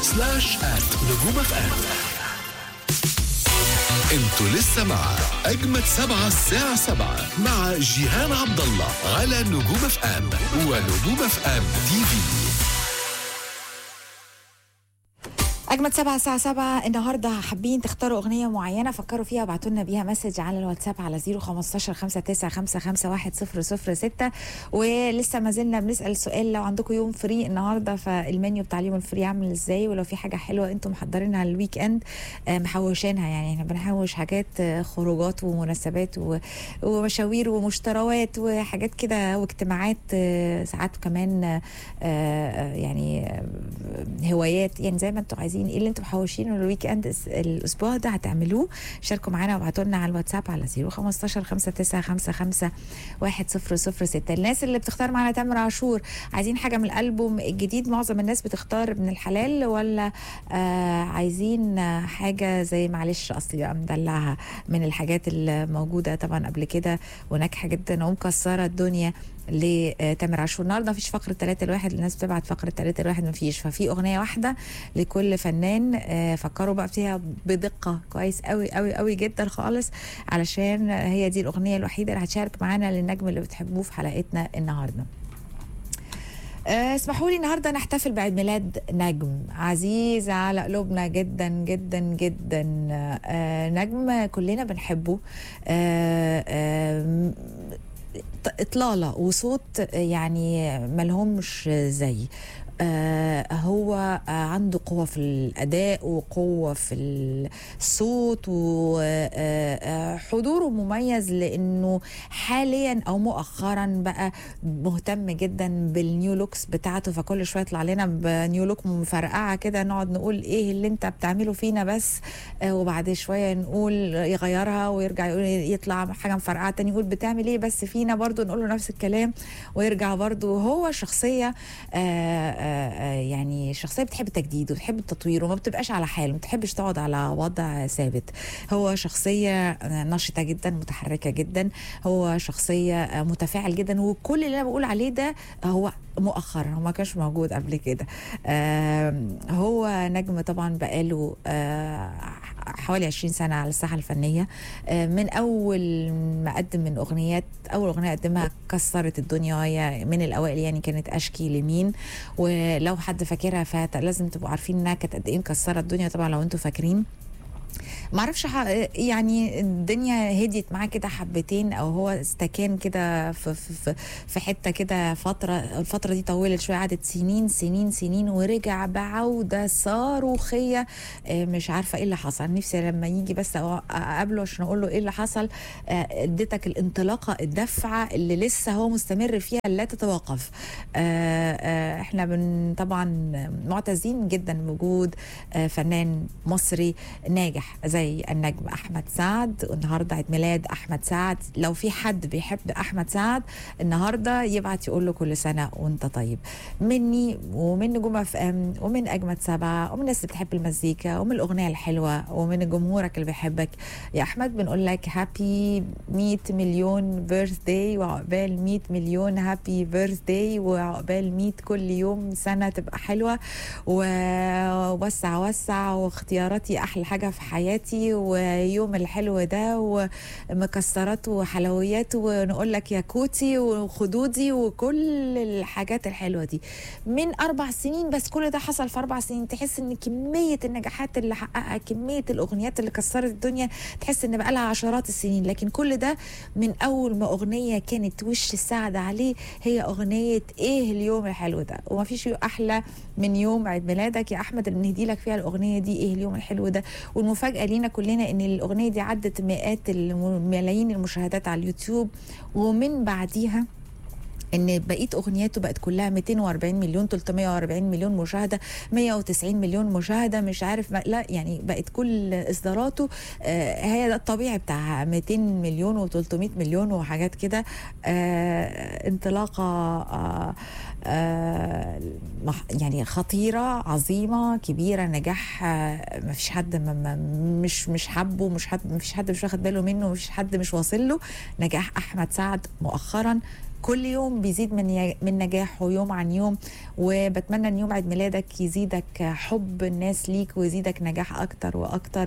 سلاش آت نجوم اف ام انتوا لسه مع أجمد سبعة الساعة سبعة مع جيهان عبد الله على نجوم اف ام ونجوم اف ام تي في أجمد سبعة الساعة سبعة النهاردة حابين تختاروا أغنية معينة فكروا فيها وابعتوا لنا بيها مسج على الواتساب على 015 59 ستة ولسه ما زلنا بنسأل سؤال لو عندكم يوم فري النهاردة فالمنيو بتاع اليوم الفري عامل ازاي ولو في حاجة حلوة انتم محضرينها الويك اند آه، محوشينها يعني احنا بنحوش حاجات آه، خروجات ومناسبات و- ومشاوير ومشتروات وحاجات كده واجتماعات آه، ساعات كمان آه، آه، يعني آه، هوايات يعني زي ما انتم عايزين ايه اللي انتم محوشينه الويك اند الس- الاسبوع ده هتعملوه شاركوا معانا وابعتوا لنا على الواتساب على 015 59 1006 الناس اللي بتختار معانا تامر عاشور عايزين حاجه من الالبوم الجديد معظم الناس بتختار ابن الحلال ولا آه عايزين آه، حاجه زي معلش اصلي بقى مدلعها من الحاجات الموجوده طبعا قبل كده وناجحه جدا ومكسره الدنيا لتامر عاشور النهارده مفيش فقره ثلاثة الواحد الناس بتبعت فقره ثلاثة الواحد مفيش ففي اغنيه واحده لكل فنان آه، فكروا بقى فيها بدقه كويس قوي قوي قوي جدا خالص علشان هي دي الاغنيه الوحيده اللي هتشارك معانا للنجم اللي بتحبوه في حلقتنا النهارده آه، اسمحوا لي النهارده نحتفل بعيد ميلاد نجم عزيز على قلوبنا جدا جدا جدا آه، نجم كلنا بنحبه آه، آه، ط- اطلاله وصوت يعني ملهمش زي آه هو آه عنده قوة في الأداء وقوة في الصوت وحضوره مميز لأنه حاليا أو مؤخرا بقى مهتم جدا بالنيو لوكس بتاعته فكل شوية يطلع لنا بنيو لوك مفرقعة كده نقعد نقول إيه اللي أنت بتعمله فينا بس آه وبعد شوية نقول يغيرها ويرجع يقول يطلع حاجة مفرقعة تاني يقول بتعمل إيه بس فينا برضو نقول له نفس الكلام ويرجع برضو هو شخصية آه آه آه يعني شخصية بتحب التجديد وبتحب التطوير وما بتبقاش على حال ما بتحبش تقعد على وضع ثابت هو شخصية آه، نشطة جدا متحركة جدا هو شخصية آه، متفاعل جدا وكل اللي أنا بقول عليه ده هو مؤخرا هو ما كانش موجود قبل كده آم، هو نجم طبعا بقاله آه، حوالي 20 سنة على الساحة الفنية آه، من أول ما قدم من أغنيات أول أغنية قدمها كسرت الدنيا وهي من الأوائل يعني كانت أشكي لمين ولو حد فاكرها فلازم تبقوا عارفين إنها كانت قد إيه مكسرة الدنيا طبعا لو أنتوا فاكرين معرفش ح- يعني الدنيا هديت معاه كده حبتين او هو استكان كده في, في, في, في حته كده فتره الفتره دي طولت شويه قعدت سنين سنين سنين ورجع بعوده صاروخيه آه، مش عارفه ايه اللي حصل نفسي لما يجي بس أو- اقابله عشان اقول له ايه اللي حصل آه، اديتك الانطلاقه الدفعه اللي لسه هو مستمر فيها لا تتوقف آه، آه، احنا بن طبعا معتزين جدا بوجود آه، فنان مصري ناجح زي النجم احمد سعد والنهارده عيد ميلاد احمد سعد لو في حد بيحب احمد سعد النهارده يبعت يقول له كل سنه وانت طيب مني ومن نجوم اف ام ومن اجمد سبعه ومن الناس اللي بتحب المزيكا ومن الاغنيه الحلوه ومن جمهورك اللي بيحبك يا احمد بنقول لك هابي 100 مليون بيرث داي وعقبال 100 مليون هابي بيرث داي وعقبال 100 كل يوم سنه تبقى حلوه ووسع وسع واختياراتي احلى حاجه في حياتي ويوم الحلو ده ومكسرات وحلويات ونقول لك يا كوتي وخدودي وكل الحاجات الحلوه دي من اربع سنين بس كل ده حصل في اربع سنين تحس ان كميه النجاحات اللي حققها كميه الاغنيات اللي كسرت الدنيا تحس ان بقى لها عشرات السنين لكن كل ده من اول ما اغنيه كانت وش السعد عليه هي اغنيه ايه اليوم الحلو ده وما فيش احلى من يوم عيد ميلادك يا احمد اللي نهدي لك فيها الاغنيه دي ايه اليوم الحلو ده والمفاجاه لينا كلنا ان الاغنيه دي عدت مئات الملايين المشاهدات على اليوتيوب ومن بعديها ان بقيه اغنياته بقت كلها 240 مليون 340 مليون مشاهده 190 مليون مشاهده مش عارف ما لا يعني بقت كل اصداراته آه هي ده الطبيعي بتاعها 200 مليون و300 مليون وحاجات كده آه انطلاقه آه آه مح- يعني خطيره عظيمه كبيره نجاح آه ما فيش حد ما ما مش مش حبه مش حد ما فيش حد مش واخد باله منه مش حد مش واصل له نجاح احمد سعد مؤخرا كل يوم بيزيد من من نجاحه يوم عن يوم وبتمنى ان يوم عيد ميلادك يزيدك حب الناس ليك ويزيدك نجاح اكتر واكتر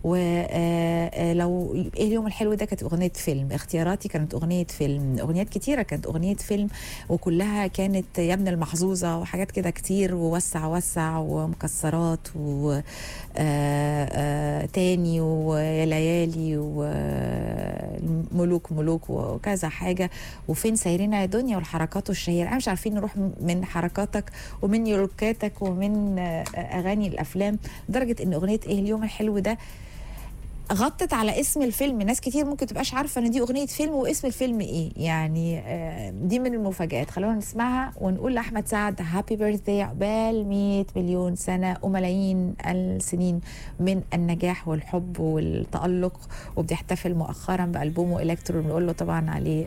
ولو ايه اليوم الحلو ده كانت اغنيه فيلم اختياراتي كانت اغنيه فيلم اغنيات كتيره كانت اغنيه فيلم وكلها كانت يا ابن المحظوظه وحاجات كده كتير ووسع وسع ومكسرات و آه، آه، تاني ويا ليالي وملوك ملوك وكذا حاجه وفين سايرين يا دنيا والحركات الشهيره احنا مش عارفين نروح من حركاتك ومن نيولوكاتك ومن آه، اغاني الافلام لدرجه ان اغنيه ايه اليوم الحلو ده غطت على اسم الفيلم ناس كتير ممكن تبقاش عارفه ان دي اغنيه فيلم واسم الفيلم ايه يعني آه، دي من المفاجات خلونا نسمعها ونقول لاحمد سعد هابي بيرثداي عقبال 100 مليون سنه وملايين السنين من النجاح والحب والتالق وبيحتفل مؤخرا بالبومه الكترون بنقول له طبعا عليه